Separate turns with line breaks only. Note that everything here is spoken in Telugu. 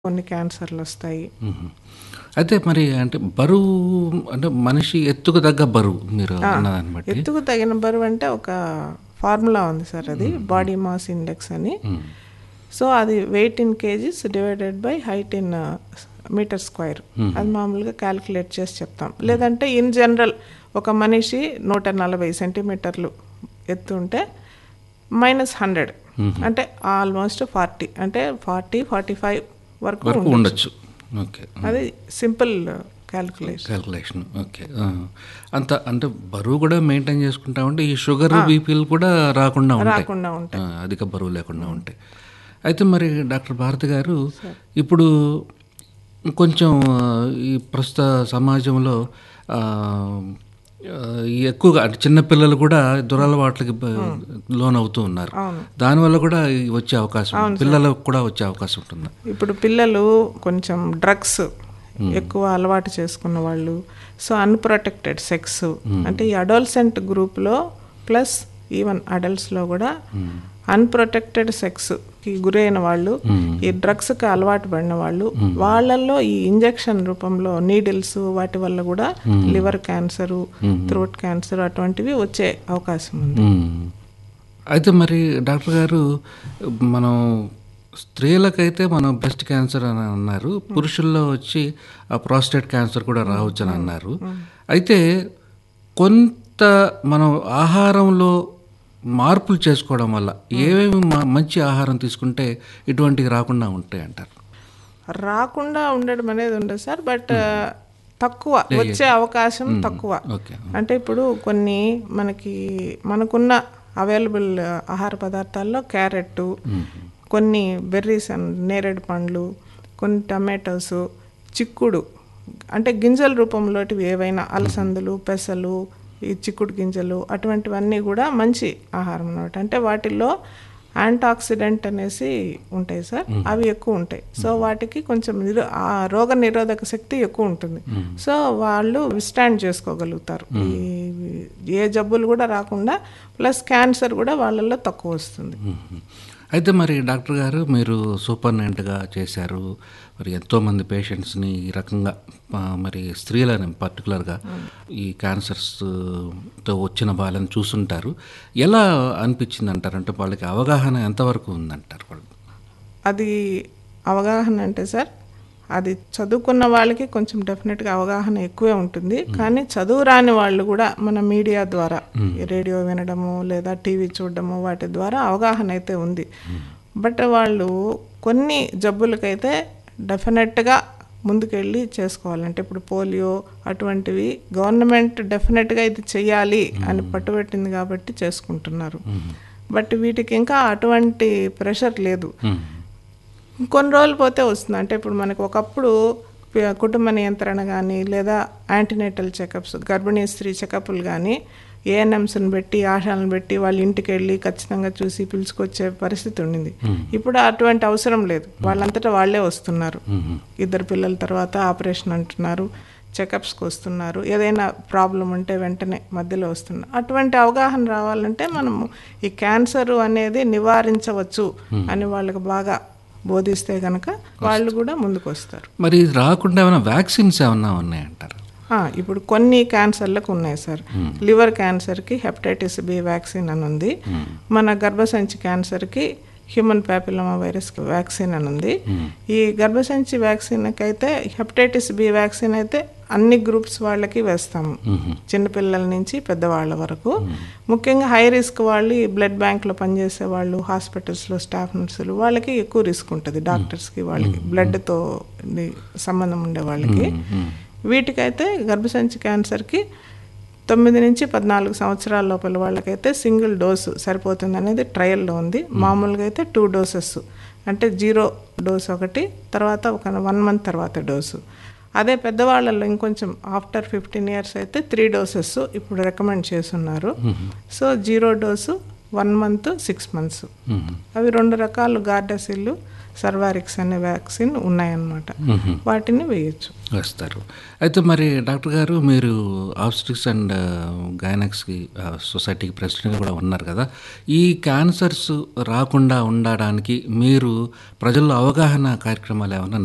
కొన్ని క్యాన్సర్లు వస్తాయి
మ్మ్. అయితే మరి అంటే బరువు అంటే మనిషి ఎత్తుకు తగ్గ బరువు మీరు అన్నదాన్ని బట్టి
ఎత్తుకు తగిన బరువు అంటే ఒక ఫార్ములా ఉంది సార్ అది బాడీ మాస్ ఇండెక్స్ అని
మ్మ్.
సో అది weight in kgs divided by height in metre square అది మామూలుగా క్యాలిక్యులేట్ చేసి చెప్తాం లేదంటే ఇన్ జనరల్ ఒక మనిషి నూట నలభై సెంటీమీటర్లు ఎత్తు ఉంటే మైనస్ హండ్రెడ్ అంటే ఆల్మోస్ట్ ఫార్టీ అంటే ఫార్టీ ఫార్టీ ఫైవ్ వరకు
వరకు
ఉండొచ్చు.
ఉండొచ్చు ఓకే
అది సింపుల్ క్యాలిక్యులేషన్
క్యాల్కులేషన్ ఓకే ఆ. అంత అంటే బరువు కూడా మెయింటైన్ చేసుకుంటా ఉంటే ఈ షుగర్ బీపీలు కూడా రాకుండా ఉంటాయి
రాకుండా ఉంటాయి
ఆ, అధిక బరువు లేకుండా ఉంటాయి అయితే మరి డాక్టర్ భారతి గారు ఇప్పుడు కొంచెం ఆ, ఈ ప్రస్తుత సమాజంలో ఆ, ఆ, ఈ ఎక్కువగా అంటే చిన్నపిల్లలు కూడా దురలవాట్లకి బ- లోనవుతూ ఉన్నారు దానివల్ల కూడా ఈ వచ్చే అవకాశం ఉంది. పిల్లలకు కూడా వచ్చే అవకాశం ఉంటుందా
ఇప్పుడు పిల్లలు కొంచెం డ్రగ్స్ ఎక్కువ అలవాటు చేసుకున్న వాళ్ళు సో అన్ప్రొటెక్టెడ్ సెక్స్ అంటే ఈ అడోల్సెంట్ గ్రూప్లో ప్లస్ ఈవెన్ అడల్ట్స్లో కూడా అన్ప్రొటెక్టెడ్ సెక్స్కి గురైన వాళ్ళు ఈ డ్రగ్స్కి అలవాటు పడిన వాళ్ళు వాళ్ళల్లో ఈ ఇంజెక్షన్ రూపంలో నీడిల్స్ వాటి వల్ల కూడా లివర్ క్యాన్సరు థ్రోట్ క్యాన్సర్ అటువంటివి వచ్చే అవకాశం ఉంది
మ్మ్. అయితే మరి డాక్టర్ గారు మనం స్త్రీలకైతే మనం బ్రెస్ట్ క్యాన్సర్ అని అన్నారు పురుషుల్లో వచ్చి ఆ ప్రాస్టేట్ క్యాన్సర్ కూడా రావచ్చు అని అన్నారు అయితే కొంత మనం ఆహారంలో మార్పులు చేసుకోవడం వల్ల ఏమేమి మ- మంచి ఆహారం తీసుకుంటే ఇటువంటివి రాకుండా ఉంటాయి అంటారు
రాకుండా ఉండడం అనేది ఉండదు సార్ బట్ తక్కువ వచ్చే అవకాశం తక్కువ
ఓకే
అంటే ఇప్పుడు కొన్ని మనకి మనకున్న అవైలబుల్ ఆహార పదార్థాల్లో క్యారెట్ కొన్ని బెర్రీస్ అండ్ నేరేడు పండ్లు కొన్ని టమాటోస్ చిక్కుడు అంటే గింజల రూపంలోటివి ఏవైనా అలసందులు పెసలు ఈ చిక్కుడు గింజలు అటువంటివన్నీ కూడా మంచి ఆహారం అన్నమాట అంటే వాటిల్లో యాంటాక్సిడెంట్ అనేసి ఉంటాయి సార్ అవి ఎక్కువ ఉంటాయి సో వాటికి కొంచెం నిరో ఆ రోగ నిరోధక శక్తి ఎక్కువ ఉంటుంది సో వాళ్ళు విస్టాండ్ చేసుకోగలుగుతారు ఈ ఏ జబ్బులు కూడా రాకుండా ప్లస్ క్యాన్సర్ కూడా వాళ్ళల్లో తక్కువ వస్తుంది
మ్మ్. అయితే మరి డాక్టర్ గారు మీరు సూపర్నెంట్గా చేశారు మరి ఎంతోమంది పేషెంట్స్ని ఈ రకంగా ఆ, మరి స్త్రీలని పర్టికులర్గా ఈ క్యాన్సర్స్తో వచ్చిన వాళ్ళని చూసుంటారు ఎలా అనిపించింది అంటారు అంటే వాళ్ళకి అవగాహన ఎంతవరకు ఉందంటారు వాళ్ళు
అది అవగాహన అంటే సార్ అది చదువుకున్న వాళ్ళకి కొంచెం డెఫినెట్గా అవగాహన ఎక్కువే ఉంటుంది కానీ చదువు రాని వాళ్ళు కూడా మన మీడియా ద్వారా ఈ రేడియో వినడము లేదా టీవీ చూడడము వాటి ద్వారా అవగాహన అయితే ఉంది బట్ వాళ్ళు కొన్ని జబ్బులకైతే డెఫినెట్గా ముందుకెళ్ళి చేసుకోవాలంటే ఇప్పుడు పోలియో అటువంటివి గవర్నమెంట్ డెఫినెట్గా ఇది చెయ్యాలి అని పట్టుబట్టింది కాబట్టి చేసుకుంటున్నారు బట్ వీటికి ఇంకా అటువంటి ప్రెషర్ లేదు
మ్మ్.
కొన్ని రోజులు పోతే వస్తుంది అంటే ఇప్పుడు మనకు ఒకప్పుడు ప- కుటుంబ నియంత్రణ కానీ లేదా యాంటీనేటల్ చెకప్స్ గర్భిణీ స్త్రీ చెకప్లు కానీ ఏఎన్ఎంస్ని పెట్టి ఆశాలను పెట్టి వాళ్ళ ఇంటికి వెళ్ళి ఖచ్చితంగా చూసి పిలుచుకొచ్చే పరిస్థితి ఉండింది ఇప్పుడు అటువంటి అవసరం లేదు వాళ్ళంతటా వాళ్ళే వస్తున్నారు
మ్మ్.
ఇద్దరు పిల్లల తర్వాత ఆపరేషన్ అంటున్నారు చెకప్స్కి వస్తున్నారు ఏదైనా ప్రాబ్లం ఉంటే వెంటనే మధ్యలో వస్తున్నారు అటువంటి అవగాహన రావాలంటే మనము ఈ క్యాన్సర్ అనేది నివారించవచ్చు అని వాళ్ళకి బాగా బోధిస్తే కనుక వాళ్ళు కూడా ముందుకు వస్తారు
మరి ఇది రాకుండా ఏమైనా వ్యాక్సిన్స్ ఏమన్నా ఉన్నాయంటారు
ఆ, ఇప్పుడు కొన్ని క్యాన్సర్లకు ఉన్నాయి సార్ లివర్ క్యాన్సర్కి హెపటైటిస్ బి వ్యాక్సిన్ అని ఉంది మన గర్భసంచి క్యాన్సర్కి హ్యూమన్ ప్యాపిలోమా వైరస్ వ్యాక్సిన్ అని ఉంది ఈ గర్భసంచి వ్యాక్సిన్కి అయితే హెపటైటిస్ బి వ్యాక్సిన్ అయితే అన్ని గ్రూప్స్ వాళ్ళకి వేస్తాము చిన్నపిల్లల నుంచి పెద్దవాళ్ళ వరకు ముఖ్యంగా హై రిస్క్ వాళ్ళు ఈ బ్లడ్ బ్యాంక్లో పనిచేసే వాళ్ళు హాస్పిటల్స్లో స్టాఫ్ నర్సులు వాళ్ళకి ఎక్కువ రిస్క్ ఉంటుంది డాక్టర్స్కి వాళ్ళకి బ్లడ్తో సంబంధం ఉండే వాళ్ళకి వీటికైతే గర్భసంచి క్యాన్సర్కి తొమ్మిది నుంచి పద్నాలుగు సంవత్సరాల లోపల వాళ్ళకైతే సింగిల్ డోసు సరిపోతుంది అనేది ట్రయల్లో ఉంది మామూలుగా అయితే టూ డోసెస్ అంటే జీరో డోస్ ఒకటి తర్వాత ఒక వన్ మంత్ తర్వాత డోసు అదే పెద్దవాళ్ళలో ఇంకొంచెం ఆఫ్టర్ ఫిఫ్టీన్ ఇయర్స్ అయితే త్రీ డోసెస్ ఇప్పుడు రికమెండ్ చేస్తున్నారు so zero dose one month six months
hmm.
అవి రెండు రకాలు గార్డసిల్లు సర్వారిక్స్ అనే వ్యాక్సిన్ ఉన్నాయన్నమాట
మ్మ్.
వాటిని వేయచ్చు
వేస్తారు అయితే మరి డాక్టర్ గారు మీరు ఆబ్స్టిక్స్ అండ్ గైనక్స్కి సొసైటీకి ప్రెసిడెంట్గా కూడా ఉన్నారు కదా ఈ క్యాన్సర్స్ రాకుండా ఉండడానికి మీరు ప్రజల్లో అవగాహన కార్యక్రమాలు ఏమైనా